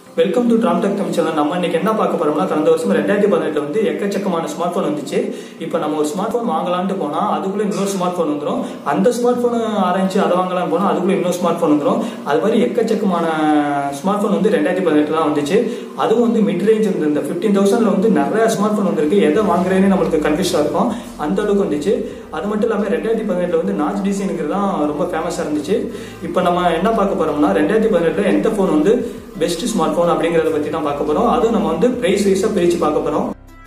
welcome to Tramtech Tamil channel நம்ம இன்னைக்கு என்ன பார்க்க போறோம்னா கடந்த வருஷம் ரெண்டாயிரத்தி பதினெட்டுல வந்து எக்கச்சக்கமான ஸ்மார்ட் போன் வந்துச்சு இப்போ நம்ம ஒரு ஸ்மார்ட் போன் வாங்கலாம்னு போனா அதுக்குள்ள இன்னொரு ஸ்மார்ட் போன் வந்துடும் அந்த ஸ்மார்ட் போன் ஆரம்பிச்சு அதை வாங்கலாம் போனா அதுக்குள்ள இன்னொரு ஸ்மார்ட் போன் வந்துடும் அது மாதிரி எக்கச்சக்கமான ஸ்மார்ட் போன் வந்து ரெண்டாயிரத்தி பதினெட்டு தான் வந்துச்சு அதுவும் வந்து மிட் ரேஞ்ச் வந்து இந்த ஃபிஃப்டீன் தௌசண்ட்ல வந்து நிறைய ஸ்மார்ட் போன் வந்திருக்கு எதை வாங்குறேன்னு நம்மளுக்கு கன்ஃபியூஸா இருக்கும் அந்த அளவுக்கு வந்துச்சு அது மட்டும் இல்லாமல் ரெண்டாயிரத்தி பதினெட்டுல வந்து நாச் டிசைனுங்கிறது தான் ரொம்ப ஃபேமஸாக இருந்துச்சு இப்போ நம்ம என்ன பார்க்க போறோம்னா ரெண்டாயிரத்தி பதினெட்டுல எந்த ஃபோன் வந்து பெஸ்ட் ஸ்மார்ட் ஃபோன் அப்படிங்கறத பத்தி தான் பார்க்க போறோம் அதுவும் நம்ம வந்து பிரைஸ் வைஸா பிரிச்சு பார்க்க போறோம்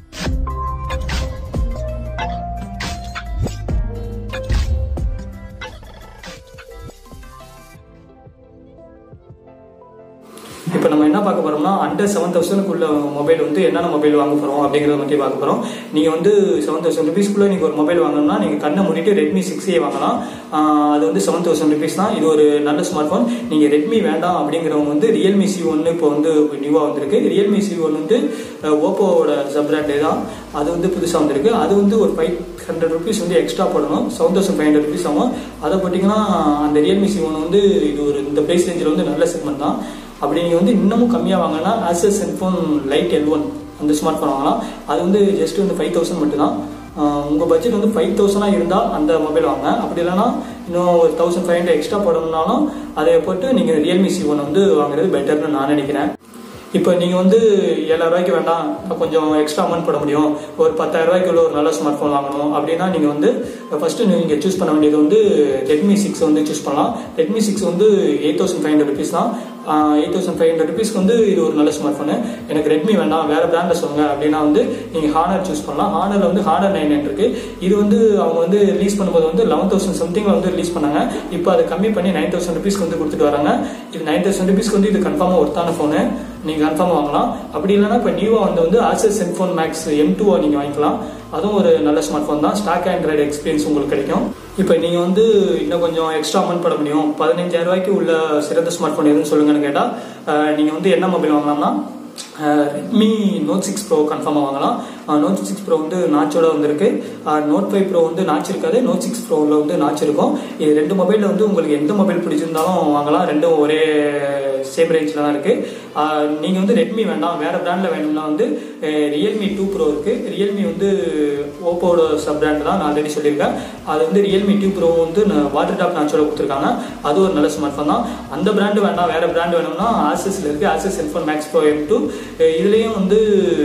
இப்போ நம்ம என்ன பார்க்க போறோம்னா அண்டர் செவன் தௌசண்ட்க்குள்ள மொபைல் வந்து என்னென்ன மொபைல் வாங்க போறோம் அப்படிங்கறத பத்தி பார்க்க போறோம் நீங்க வந்து செவன் தௌசண்ட் ருபீஸ்க்குள்ள நீங்க ஒரு மொபைல் வாங்கணும்னா நீங்க கண்ணை மூடிட்டு ரெட்மி சிக்ஸ் ஏ வாங்கலாம் ஆஹ் அது வந்து செவன் தௌசண்ட் ருபீஸ் தான் இது ஒரு நல்ல ஸ்மார்ட் ஃபோன் நீங்க ரெட்மி வேண்டாம் அப்படிங்கிறவங்க வந்து ரியல்மி சி ஒன்னு இப்போ வந்து நியூவா வந்திருக்கு ரியல்மி சி ஒன் வந்து ஓப்போவோட சப் பிராண்டே தான் அது வந்து புதுசாக வந்திருக்கு அது வந்து ஒரு ஃபைவ் ஹண்ட்ரட் ருபீஸ் வந்து எக்ஸ்ட்ரா போடணும் seven thousand five hundred rupees ஆகும் அதை பார்த்தீங்கன்னா அந்த ரியல்மி சி ஒன் வந்து இது ஒரு இந்த ப்ரைஸ் ரேஞ்சில் வந்து நல்ல செக்மெண்ட் தான் அப்படி நீங்கள் வந்து இன்னமும் கம்மியாக வாங்கினா Asus Zenfone Lite L one அந்த ஸ்மார்ட் ஃபோன் வாங்கலாம் அது வந்து ஜஸ்ட் வந்து ஃபைவ் தௌசண்ட் மட்டும் தான் உங்கள் பட்ஜெட் வந்து ஃபைவ் தௌசண்டாக இருந்தால் அந்த மொபைல் வாங்க அப்படி இல்லைன்னா இன்னும் ஒரு தௌசண்ட் ஃபைவ் ஹண்ட்ரட் எக்ஸ்ட்ரா போடணும்னாலும் அதை போட்டு நீங்கள் ரியல்மி சி ஒன் வந்து வாங்குறது பெட்டர்னு நான் நினைக்கிறேன் இப்போ நீங்கள் வந்து ஏழாயிரம் ரூபாய்க்கு வேண்டாம் கொஞ்சம் எக்ஸ்ட்ரா அமௌண்ட் போட முடியும் ஒரு பத்தாயிரம் ரூபாய்க்கு உள்ள ஒரு நல்ல ஸ்மார்ட் ஃபோன் வாங்கணும் அப்படின்னா நீங்கள் வந்து ஃபர்ஸ்ட் நீங்கள் சூஸ் பண்ண வேண்டியது வந்து ரெட்மி சிக்ஸ் வந்து சூஸ் பண்ணலாம் ரெட்மி சிக்ஸ் வந்து eight thousand five hundred rupees தான் எயிட் தௌசண்ட் ஃபைவ் ஹண்ட்ரட் ருபீஸ்க்கு வந்து இது ஒரு நல்ல ஸ்மார்ட் ஃபோனு எனக்கு ரெட்மி வேண்டாம் வேற பிராண்டில் சொல்லுங்க அப்படின்னா வந்து நீங்கள் ஹானர் சூஸ் பண்ணலாம் ஹானரில் வந்து ஹானர் நைன் நைன் இருக்கு இது வந்து அவங்க வந்து ரிலீஸ் பண்ணும்போது வந்து லெவன் தௌசண்ட் சம்திங்ல வந்து ரிலீஸ் பண்ணாங்க இப்போ அதை கம்மி பண்ணி நைன் தௌசண்ட் ருபீஸ்க்கு வந்து கொடுத்துட்டு வராங்க இது நைன் தௌசண்ட் ருபீஸ்க்கு வந்து இது கன்ஃபார்மாக ஒருத்தான ஃபோனு நீங்கள் கன்ஃபார்மாக வாங்கலாம் அப்படி இல்லைன்னா இப்போ நியூவாக வந்து வந்து ஆசஸ் சென்ஃபோன் மேக்ஸ் எம் டூவை நீங்கள் வாங்கிக்கலாம் அதுவும் ஒரு நல்ல ஸ்மார்ட் ஃபோன் தான் ஸ்டாக் ஆண்ட்ராய்டு எக்ஸ்பீரியன்ஸ் உங்களுக்கு கிடைக்கும் இப்போ நீங்கள் வந்து இன்னும் கொஞ்சம் எக்ஸ்ட்ரா அமௌண்ட் போட முடியும் பதினஞ்சாயிரம் ரூபாய்க்கு உள்ள சிறந்த ஸ்மார்ட் ஃபோன் எதுன்னு சொல்லுங்கன்னு கேட்டால் நீங்கள் வந்து என்ன மொபைல் வாங்கலாம்னா ரெட்மி நோட் சிக்ஸ் ப்ரோ கன்ஃபார்மாக வாங்கலாம் நோட் சிக்ஸ் ப்ரோ வந்து நாச்சோட வந்திருக்கு நோட் ஃபைவ் ப்ரோ வந்து நாச் இருக்காது நோட் சிக்ஸ் ப்ரோவில் வந்து நாச் இருக்கும் இது ரெண்டு மொபைலில் வந்து உங்களுக்கு எந்த மொபைல் பிடிச்சிருந்தாலும் வாங்கலாம் ரெண்டும் ஒரே சேம் ரேஞ்சில் தான் இருக்குது நீங்கள் வந்து ரெட்மி வேண்டாம் வேறு பிராண்டில் வேணும்னா வந்து ரியல்மி டூ ப்ரோ இருக்குது ரியல்மி வந்து ஓப்போட சப் பிராண்ட் தான் நான் ஆல்ரெடி சொல்லியிருக்கேன் அது வந்து ரியல்மி டூ ப்ரோ வந்து வாட்டர் டாப் நாச்சோட கொடுத்துருக்காங்க அது ஒரு நல்ல ஸ்மார்ட் ஃபோன் தான் அந்த பிராண்டு வேண்டாம் வேறு பிராண்ட் வேணும்னா ஆசஸில் இருக்குது Asus Zenfone Max Pro M two இதுலேயும் வந்து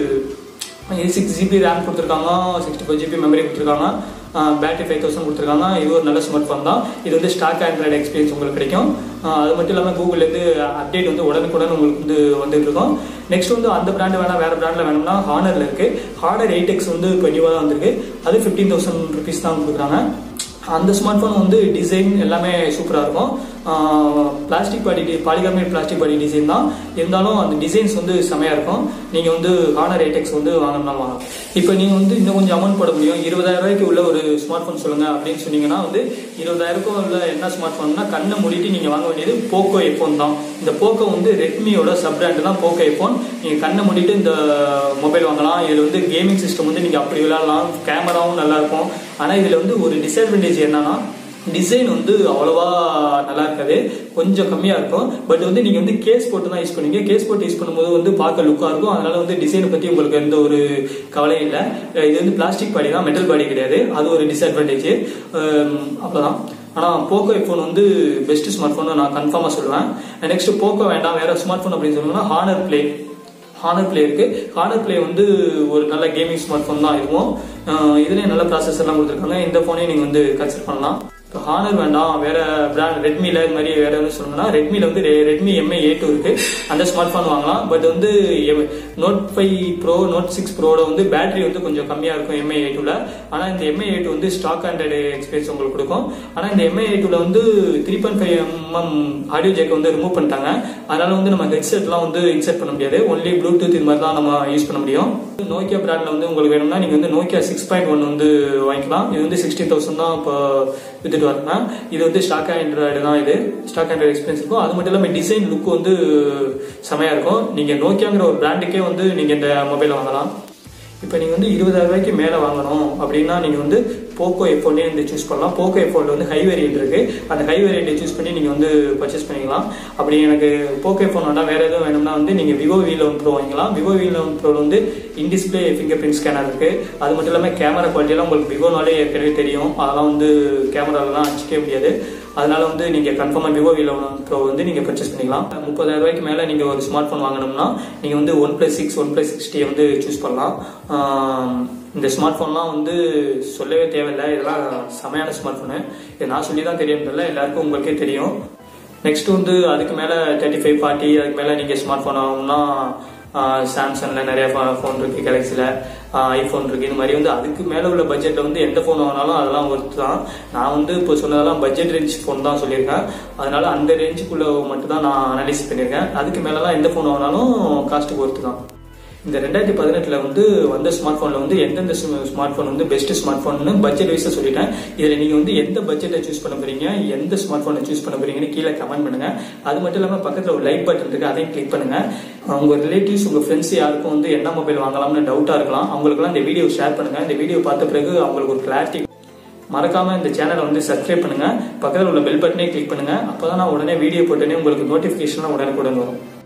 சிக்ஸ் ஜிபி ரேம் கொடுத்துருக்காங்க சிக்ஸ்டி ஃபோர் ஜிபி மெமரி கொடுத்துருக்காங்க பேட்டரி ஃபைவ் தௌசண்ட் கொடுத்துருக்காங்க இது ஒரு நல்ல ஸ்மார்ட் ஃபோன் தான் இது வந்து ஸ்டாக் ஆண்ட்ராய்டு எக்ஸ்பீரியன்ஸ் உங்களுக்கு கிடைக்கும் அது மட்டும் இல்லாமல் கூகுள்லேருந்து அப்டேட் வந்து உடனுக்குடன் உங்களுக்கு வந்து வந்துட்டு இருக்கும் நெக்ஸ்ட் வந்து அந்த பிராண்டு வேணால் வேறு பிராண்டில் வேணும்னா ஹானரில் இருக்குது ஹானர் எயிட் எக்ஸ் வந்து இப்போ நியூவாக தான் வந்திருக்கு அது ஃபிஃப்டீன் தௌசண்ட் ருபீஸ் தான் கொடுக்குறாங்க அந்த ஸ்மார்ட் ஃபோன் வந்து டிசைன் எல்லாமே சூப்பராக இருக்கும் plastic body polycarbonate plastic body design தான் இருந்தாலும் அந்த டிசைன்ஸ் வந்து செமையாக இருக்கும் நீங்கள் வந்து ஹானர் எயிட்டெக்ஸ் வந்து வாங்கணும்னா வாங்கலாம் இப்போ நீங்கள் வந்து இன்னும் கொஞ்சம் அமௌண்ட் போட முடியும் இருபதாயிரம் ரூபாய்க்கு உள்ள ஒரு ஸ்மார்ட் ஃபோன் சொல்லுங்கள் அப்படின்னு சொன்னீங்கன்னா வந்து இருபதாயிரக்கும் உள்ள என்ன ஸ்மார்ட் ஃபோன்னா கண்ணை மூடிட்டு நீங்கள் வாங்க வேண்டியது போக்கோ எஃபோன் தான் இந்த போக்கோ வந்து ரெட்மியோட சப் பிராண்டு தான் போக்கோ எஃபோன் நீங்கள் கண்ணை மூடிட்டு இந்த மொபைல் வாங்கலாம் இதில் வந்து கேமிங் சிஸ்டம் வந்து நீங்கள் அப்படி விளையாடலாம் கேமராவும் நல்லா இருக்கும் ஆனால் இதில் வந்து ஒரு டிஸ்அட்வான்டேஜ் என்னன்னா டிசைன் வந்து அவ்வளோவா நல்லா இருக்காது கொஞ்சம் கம்மியாக இருக்கும் பட் வந்து நீங்கள் வந்து கேஸ் போட்டு தான் யூஸ் பண்ணுவீங்க கேஸ் போட்டு யூஸ் பண்ணும்போது வந்து பார்க்க லுக்காக இருக்கும் அதனால வந்து டிசைனை பற்றி உங்களுக்கு எந்த ஒரு கவலையும் இல்லை இது வந்து பிளாஸ்டிக் பாடி தான் மெட்டல் பாடி கிடையாது அது ஒரு டிஸ்அட்வான்டேஜ் அவ்வளோதான் ஆனால் போக்கோ ஃபோன் வந்து பெஸ்ட் ஸ்மார்ட் ஃபோன் நான் கன்ஃபார்மாக சொல்லுவேன் நெக்ஸ்ட் போக்கோ வேண்டாம் வேற ஸ்மார்ட் ஃபோன் அப்படின்னு சொன்னோம்னா ஹானர் பிளே ஹானர் பிளே இருக்கு ஹானர் பிளே வந்து ஒரு நல்ல கேமிங் ஸ்மார்ட் ஃபோன் தான் இருக்கும் இதுலேயும் நல்ல ப்ராசஸர்லாம் கொடுத்துருக்காங்க இந்த ஃபோனையும் நீங்கள் வந்து கன்சிடர் பண்ணலாம் இப்போ ஹானர் வேண்டாம் வேற பிராண்ட் ரெட்மியில் இது மாதிரி வேற எதுவும் சொல்லணும்னா ரெட்மியில் வந்து ரெட்மி எம்ஐ ஏ டூ இருக்கு அந்த ஸ்மார்ட் ஃபோன் வாங்கலாம் பட் வந்து Note five Pro Note six ப்ரோட வந்து பேட்டரி வந்து கொஞ்சம் கம்மியாக இருக்கும் எம்ஐ ஏ டூவில் ஆனால் இந்த எம்ஐ ஏ டூ வந்து ஸ்டாக் ஆண்ட்ராய்டு எக்ஸ்பீரியன்ஸ் உங்களுக்கு கொடுக்கும் ஆனால் இந்த எம்ஐ ஏ டூவில் வந்து three point five mm audio jack வந்து ரிமூவ் பண்ணிட்டாங்க அதனால வந்து நம்ம ஹெட்செட்லாம் வந்து இன்செர்ட் பண்ண முடியாது ஒன்லி ப்ளூடூத் இது மாதிரி தான் நம்ம யூஸ் பண்ண முடியும் நோக்கியா பிராண்ட்ல வந்து உங்களுக்கு வேணும்னா நீங்க வந்து நோக்கியா சிக்ஸ் பாயிண்ட் ஒன் வந்து வாங்கிக்கலாம் இது வந்து சிக்ஸ்டீன் தௌசண்ட் தான் இப்போ வித்துட்டு வரேன் இது வந்து ஸ்டாக் ஆண்ட்ராய்டு தான் இது ஸ்டாக் ஆண்ட்ராய்டு எக்ஸ்பீரியன்ஸ் இருக்கும் அது மட்டும் இல்லாமல் டிசைன் லுக் வந்து செமையா இருக்கும் நீங்க நோக்கியாங்கிற ஒரு பிராண்டுக்கே வந்து நீங்க இந்த மொபைல் வாங்கலாம் இப்போ நீங்கள் வந்து இருபதாயிரம் ரூபாய்க்கு மேலே வாங்கணும் அப்படின்னா நீங்கள் வந்து போக்கோ எஃப் ஒன்னே வந்து சூஸ் பண்ணலாம் போக்கோ எஃப் ஒன்ல வந்து ஹை வேரியன்ட் இருக்கு அந்த ஹை வேரியன்ட்டை சூஸ் பண்ணி நீங்க வந்து பர்ச்சேஸ் பண்ணிக்கலாம் அப்படி எனக்கு போக்கோ எஃப் ஒன் வேண்டாம் வேற எதுவும் வேணும்னா வந்து நீங்க விவோ வி லெவன் ப்ரோ வாங்கிக்கலாம் விவோ வி லெவன் ப்ரோ வந்து in display fingerprint scanner இருக்கு அது மட்டும் இல்லாமல் கேமரா குவாலிட்டியெல்லாம் உங்களுக்கு விவோனாலே ஏற்கனவே தெரியும் அதெல்லாம் வந்து கேமராலாம் அடிச்சிக்கவே முடியாது அதனால வந்து நீங்க கன்ஃபார்மா விவோ வி லெவன் ப்ரோ வந்து நீங்க பர்ச்சேஸ் பண்ணிக்கலாம் முப்பதாயிரம் ரூபாய்க்கு மேல நீங்க ஒரு ஸ்மார்ட் போன் வாங்கணும்னா நீங்க வந்து OnePlus six OnePlus சிக்ஸ்டியை வந்து சூஸ் பண்ணலாம் ஆம், இந்த ஸ்மார்ட் போன்லாம் வந்து சொல்லவே தேவையில்லை இதெல்லாம் செமையான ஸ்மார்ட் போனு இது நான் சொல்லி தான் தெரியும் தெரியல எல்லாருக்கும் உங்களுக்கே தெரியும் நெக்ஸ்ட் வந்து அதுக்கு மேல தேர்ட்டி ஃபைவ் ஃபார்ட்டி அதுக்கு மேல நீங்க ஸ்மார்ட் போன் வாங்கணும்னா சாம்சங்ல நிறைய ஃபோன் இருக்கு கேலக்சில ஐபோன் இருக்கு இந்த மாதிரி வந்து அதுக்கு மேல உள்ள பட்ஜெட்ல வந்து எந்த ஃபோன் வாங்கினாலும் அதெல்லாம் ஒர்த்து தான் நான் வந்து இப்போ சொன்னதெல்லாம் பட்ஜெட் ரேஞ்ச் ஃபோன் தான் சொல்லியிருக்கேன் அதனால அந்த ரேஞ்சுக்குள்ள மட்டும் தான் நான் அனலைஸ் பண்ணியிருக்கேன் அதுக்கு மேலலாம் எந்த ஃபோன் வாங்கினாலும் காஸ்ட்டுக்கு ஒர்த்து தான் இந்த ரெண்டாயிரத்தி பதினெட்டுல வந்து வந்த ஸ்மார்ட் போன்ல வந்து எந்தெந்த ஸ்மார்ட் போன் வந்து பெஸ்ட் ஸ்மார்ட் போன் பட்ஜெட் வைஸா சொல்லிட்டேன் இதுல நீங்க வந்து எந்த பட்ஜெட்டை சூஸ் பண்ண போறீங்க எந்த ஸ்மார்ட் போனை சூஸ் பண்ண போறீங்கன்னு கீழே கமெண்ட் பண்ணுங்க அது மட்டும் இல்லாம பக்கத்துல ஒரு லைக் பட்டன் இருக்கு அதையும் கிளிக் பண்ணுங்க உங்க ரிலேட்டிவ்ஸ் உங்க ஃப்ரெண்ட்ஸ் யாருக்கும் வந்து என்ன மொபைல் வாங்கலாம்னு டவுட்டா இருக்கலாம் அவங்களுக்குலாம் இந்த வீடியோ ஷேர் பண்ணுங்க இந்த வீடியோ பார்த்த பிறகு அவங்களுக்கு ஒரு கிளாரிட்டி மறக்காம இந்த சேனலை வந்து சப்ஸ்கிரைப் பண்ணுங்க பக்கத்தில் உள்ள பெல் பட்டனே கிளிக் பண்ணுங்க அப்பதான் நான் உடனே வீடியோ போட்டோன்னே உங்களுக்கு நோட்டிபிகேஷன் உடனே உடனே வரும்